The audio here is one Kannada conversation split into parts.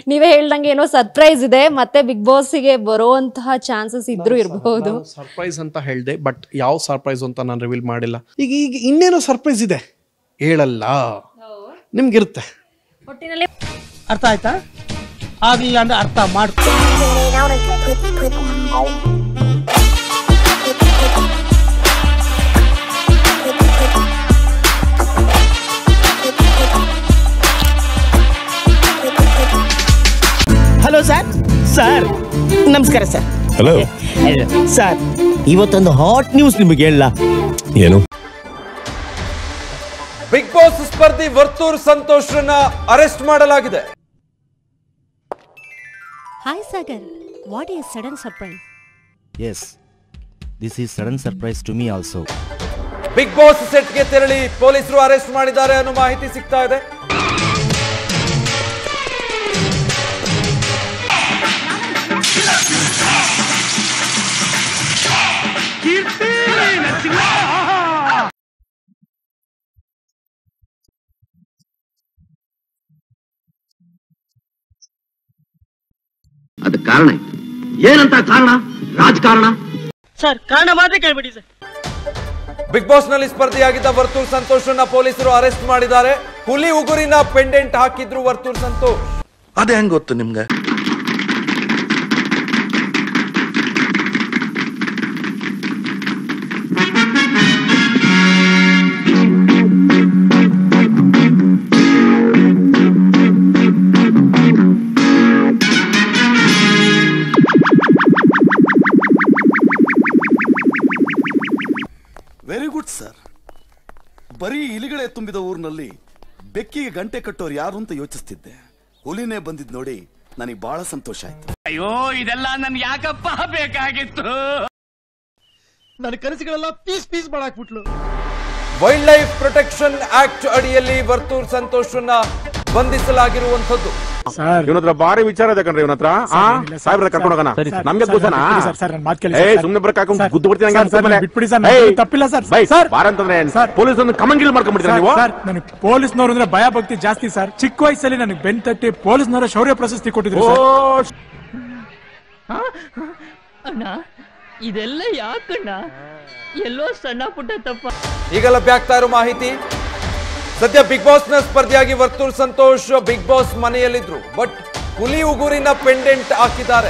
ನೀವೇ ಹೇಳ್ದಂಗೆ ಏನೋ ಸರ್ಪ್ರೈಸ್ ಇದೆ ಮತ್ತೆ ಬಿಗ್ ಬಾಸ್ಗೆ ಬರುವಂತಹ ಚಾನ್ಸಸ್ ಇದ್ರೂ ಇರಬಹುದು ಸರ್ಪ್ರೈಸ್ ಅಂತ ಹೇಳ್ದೆ ಬಟ್ ಯಾವ ಸರ್ಪ್ರೈಸ್ ಅಂತ ನಾನು ರಿವೀಲ್ ಮಾಡಿಲ್ಲ ಈಗ ಈಗ ಇನ್ನೇನೋ ಸರ್ಪ್ರೈಸ್ ಇದೆ ಹೇಳಲ್ಲ ನಿಮ್ಗಿರುತ್ತೆ ಒಟ್ಟಿನಲ್ಲಿ ಅರ್ಥ ಆಯ್ತಾ ಆಗ್ಲಿಲ್ಲ ಅಂದ್ರೆ ಅರ್ಥ ಮಾಡ್ಕೊ ಹಲೋ ಸರ್ ಸರ್ ನಮಸ್ಕಾರ ಸರ್ ಹಲೋ ಸರ್ ಇವತ್ತೊಂದು ಹಾಟ್ ನ್ಯೂಸ್ ನಿಮಗೆ ಹೇಳ ಏನು ಬಿಗ್ ಬಾಸ್ ಸ್ಪರ್ಧಿ ವರ್ತೂರ್ ಸಂತೋಷ್ರನ್ನ ಅರೆಸ್ಟ್ ಮಾಡಲಾಗಿದೆ Hi Sagar, what is sudden surprise? Yes, this is sudden surprise to me also. Bigg Boss ಸೆಟ್ಗೆ ತೆರಳಿ ಪೊಲೀಸರು ಅರೆಸ್ಟ್ ಮಾಡಿದ್ದಾರೆ ಅನ್ನೋ ಮಾಹಿತಿ ಸಿಗ್ತಾ ಇದೆ ಅದಕ್ಕೆ ಕಾರಣ ಇತ್ತು ಏನಂತ ಕಾರಣ ರಾಜಕಾರಣ ಸರ್ ಕಾರಣ ಮಾತ್ರ ಕೇಳ್ಬಿಡಿ ಸರ್ ಬಿಗ್ ಬಾಸ್ ನಲ್ಲಿ ಸ್ಪರ್ಧಿಯಾಗಿದ್ದ ವರ್ತೂರ್ ಸಂತೋಷ್ರನ್ನ ಪೊಲೀಸರು ಅರೆಸ್ಟ್ ಮಾಡಿದ್ದಾರೆ ಹುಲಿ ಉಗುರಿನ ಪೆಂಡೆಂಟ್ ಹಾಕಿದ್ರು ವರ್ತೂರ್ ಸಂತೋಷ್ ಅದೇ ಹೆಂಗ್ ಗೊತ್ತು ನಿಮ್ಗೆ ವೆರಿ ಗುಡ್ ಸರ್ ಬರೀ ಇಲಿಗಳೇ ತುಂಬಿದ ಊರಿನಲ್ಲಿ ಬೆಕ್ಕಿಗೆ ಗಂಟೆ ಕಟ್ಟೋರು ಯಾರು ಅಂತ ಯೋಚಿಸ್ತಿದ್ದೆ ಹುಲಿನೇ ಬಂದಿದ್ ನೋಡಿ ನನಗೆ ಬಹಳ ಸಂತೋಷ ಆಯ್ತು ಅಯ್ಯೋ ಇದೆಲ್ಲ ನನ್ಗೆ ಯಾಕಪ್ಪ ಬೇಕಾಗಿತ್ತು ನನ್ನ ಕನಸುಗಳೆಲ್ಲ ಪೀಸ್ ಪೀಸ್ ಮಾಡಾಕ್ಬಿಟ್ಲು ವೈಲ್ಡ್ ಲೈಫ್ ಪ್ರೊಟೆಕ್ಷನ್ ಆಕ್ಟ್ ಅಡಿಯಲ್ಲಿ ವರ್ತೂರ್ ಸಂತೋಷ್ರನ್ನ ಬಂಧಿಸಲಾಗಿರುವಂತದ್ದು ಇವನ ಹತ್ರ ಭಾರಿ ವಿಚಾರ ಇದೆ ಕಣ್ರಿ ಇವನ ಹತ್ರ ಸಾಹೇಬ್ರ ಕರ್ಕೊಂಡು ಹೋಗೋಣ ನಮ್ಗೆ ದೋಸನಾ ಏ ಸುಮ್ನೆ ಬರಕ್ ಹಾಕೊಂಡ್ ಗುದ್ದು ಬಿಡ್ತೀನಿ ಹಂಗೆ ಬಿಟ್ಬಿಡಿ ಸರ್ ತಪ್ಪಿಲ್ಲ ಸರ್ ಬೈ ಸರ್ ಬಾರ ಅಂತಂದ್ರೆ ಪೊಲೀಸ್ ಒಂದು ಕಮಂಗಿಲ್ ಮಾಡ್ಕೊಂಡ್ಬಿಡ್ತೀರಾ ನೀವು ಸರ್ ನನಗೆ ಪೊಲೀಸ್ನವ್ರು ಅಂದ್ರೆ ಭಯ ಭಕ್ತಿ ಜಾಸ್ತಿ ಸರ್ ಚಿಕ್ಕ ವಯಸ್ಸಲ್ಲಿ ನನಗೆ ಬೆನ್ ತಟ್ಟಿ ಪೊಲೀಸ್ನವರ ಶೌರ್ಯ ಪ್ರಶಸ್ತಿ ಕೊಟ್ಟಿದ್ರು ಓ ಸರ್ ಅಣ್ಣ ಇದೆಲ್ಲ ಯಾಕಣ್ಣ ಎಲ್ಲೋ ಸಣ್ಣ ಪುಟ್ಟ ತಪ್ಪ ಈಗ ಲಭ್ಯ ಆಗ್ತಾ ಇರೋ ಮಾಹಿತಿ ಸದ್ಯ ಬಿಗ್ ಬಾಸ್ ನ ಸ್ಪರ್ಧಿಯಾಗಿ ವರ್ತೂರ್ ಸಂತೋಷ್ ಬಿಗ್ ಬಾಸ್ ಮನೆಯಲ್ಲಿದ್ರು ಬಟ್ ಹುಲಿ ಉಗುರಿನ ಪೆಂಡೆಂಟ್ ಹಾಕಿದ್ದಾರೆ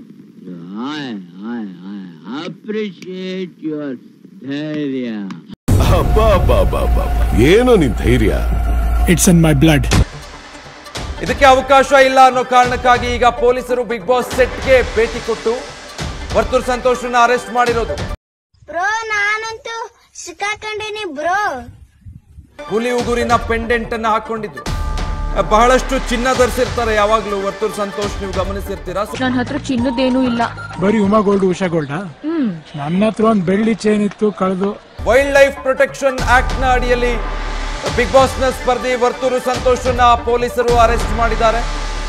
ಅಪ್ರಿಶಿಯೇಟ್ ಯುವರ್ ಧೈರ್ಯ ಏನು ನಿನ್ ಧೈರ್ಯ ಇಟ್ಸ್ ಇನ್ ಮೈ ಬ್ಲಡ್ ಇದಕ್ಕೆ ಅವಕಾಶ ಇಲ್ಲ ಅನ್ನೋ ಕಾರಣಕ್ಕಾಗಿ ಈಗ ಪೊಲೀಸರು ಬಿಗ್ ಬಾಸ್ ಸೆಟ್ಗೆ ಭೇಟಿ ಕೊಟ್ಟು ವರ್ತೂರ್ ಸಂತೋಷನ ಅರೆಸ್ಟ್ ಮಾಡಿರೋದು ಬ್ರೋ ನಾನಂತೂ ಸಿಕ್ಕಾಕೊಂಡಿನಿ ಬ್ರೋ ಹುಲಿ ಉಗುರಿನ ಪೆಂಡೆಂಟ್ ಅನ್ನ ಹಾಕೊಂಡಿದ್ರು ಬಹಳಷ್ಟು ಚಿನ್ನ ಧರಿಸಿರ್ತಾರೆ ಯಾವಾಗ್ಲೂ ವರ್ತೂರ್ ಸಂತೋಷ್ ನೀವು ಗಮನಿಸಿರ್ತೀರಾ ನನ್ನ ಹತ್ರ ಚಿನ್ನದೇನೂ ಇಲ್ಲ ಬರೀ ಉಮಾ ಗೋಲ್ಡ್ ಉಷಾ ಗೋಲ್ಡಾ ನನ್ನ ಹತ್ರ ಒಂದು ಬೆಳ್ಳಿ ಚೈನ್ ಇತ್ತು ಕಳೆದು ವೈಲ್ಡ್ ಲೈಫ್ ಪ್ರೊಟೆಕ್ಷನ್ ಆಕ್ಟ್ ನ ಅಡಿಯಲ್ಲಿ ಬಿಗ್ ಬಾಸ್ ನ ಸ್ಪರ್ಧಿ ವರ್ತೂರು ಸಂತೋಷನ ಪೊಲೀಸರು ಅರೆಸ್ಟ್ ಮಾಡಿದ್ದಾರೆ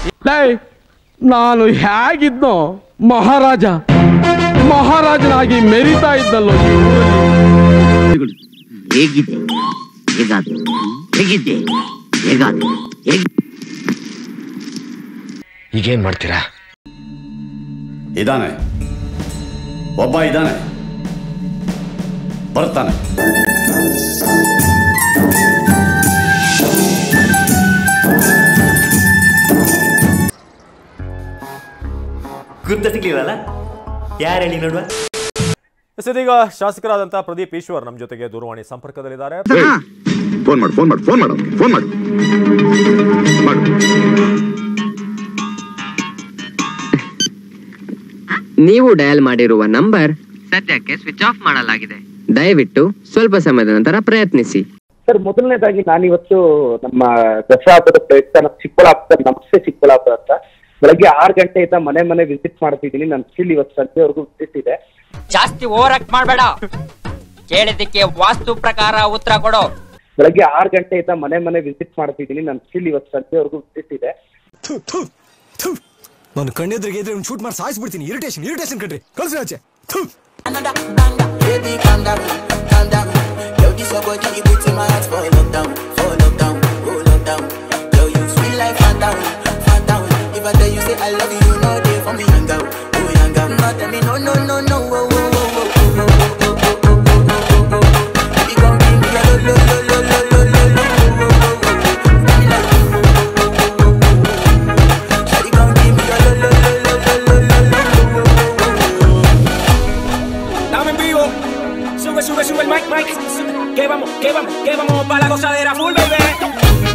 ನಾನು ಹೇಗಿದ್ನೋ ಮಹಾರಾಜ ಮಹಾರಾಜನಾಗಿ ಮೆರಿತಾ ಇದ್ದಲ್ಲೋ ಈ ಊರಲ್ಲಿ. ಹೇಗಿದೆ ಹೇಗಾದೆ ಹೇಗಿದ್ದೆ ಹೇಗಾದೆ ಹೇಗೆ ಈಗೇನ್ ಮಾಡ್ತೀರಾ ಇದಾನೆ ಒಬ್ಬ ಇದಾನೆ ಬರ್ತಾನೆ ಗುರ್ತ ಸಿಗ್ಲಿಲ್ಲಲ್ಲ ಯಾರು ಹೇಳಿ ನೋಡುವ ಇದೀಗ ಶಾಸಕರಾದಂತಹ ಪ್ರದೀಪ್ ಈಶ್ವರ್ ನಮ್ಮ ಜೊತೆಗೆ ದೂರವಾಣಿ ಸಂಪರ್ಕದಲ್ಲಿದ್ದಾರೆ ಫೋನ್ ಮಾಡು ಫೋನ್ ಮಾಡು ಫೋನ್ ಮಾಡು ಫೋನ್ ಮಾಡು ಮಾಡು ನೀವು ಡಯಲ್ ಮಾಡಿರುವ ನಂಬರ್ ಸದ್ಯಕ್ಕೆ ಸ್ವಿಚ್ ಆಫ್ ಮಾಡಲಾಗಿದೆ ದಯವಿಟ್ಟು ಸ್ವಲ್ಪ ಸಮಯದ ನಂತರ ಪ್ರಯತ್ನಿಸಿ ಸರ್ ಮೊದಲನೇದಾಗಿ ನಾನಿವತ್ತು ನಮ್ಮ ದಸರಾ ಹಬ್ಬದ ಪ್ರಯುಕ್ತ ನಮ್ಮ ಚಿಕ್ಕಬಳ್ಳಾಪುರ ನಮಸ್ತೆ ಚಿಕ್ಕಬಳ್ಳಾಪುರ ಅಂತ ಬೆಳಗ್ಗೆ ಆರು ಗಂಟೆಯಿಂದ ಮನೆ ಮನೆ ವಿಸಿಟ್ ಮಾಡ್ತಿದ್ದೀನಿ ನನ್ನ ಸ್ಕಿಲ್ ಇವತ್ತು ಸಂಜೆವರೆಗೂ ವಿಸಿಟ್ ಇದೆ ಜಾಸ್ತಿ ಓವರ್ ಆಕ್ಟ್ ಮಾಡಬೇಡ ಕೇಳಿದ್ದಕ್ಕೆ ವಾಸ್ತು ಪ್ರಕಾರ ಉತ್ತರ ಕೊಡು ಬೆಳಗ್ಗೆ ಆರು ಗಂಟೆಯಿಂದ ಮನೆ ಮನೆ ವಿಸಿಟ್ ಮಾಡ್ತಿದ್ದೀನಿ ನನ್ನ ಸ್ಕಿಲ್ ಇವತ್ತು ಸಂಜೆವರೆಗೂ ವಿಸಿಟ್ ಇದೆ ನಾನು ಕಣ್ಣೆದ್ರಿಗೆ ಇದ್ರೆ ಒಂದು ಶೂಟ್ ಮಾಡಿ ಸಾಯಿಸ್ಬಿಡ್ತೀನಿ ಇರಿಟೇಷನ್ ಇರಿಟೇಷನ್ ಕಣ್ರಿ ಕಳ್ಸಿ ಆಚೆ ಥು. Baby, calm down, calm down. Yo, this your body, you put in my heart for lockdown, for lockdown, oh lockdown. Yo, you sweet like phantom, phantom. If I tell you say I love you, you know they for me young out, oh young out. No tell me no no no no, oh oh oh oh oh oh oh oh oh oh oh. Baby come give me a lo lo lo lo lo lo lo lo, oh oh oh oh. Tell me like, Shawty come give me a lo lo lo lo lo lo lo lo, oh oh oh. Dame en vivo. Sube, sube, sube el mic, mic. Que vamos, que vamos, que vamos para la gozadera full, baby.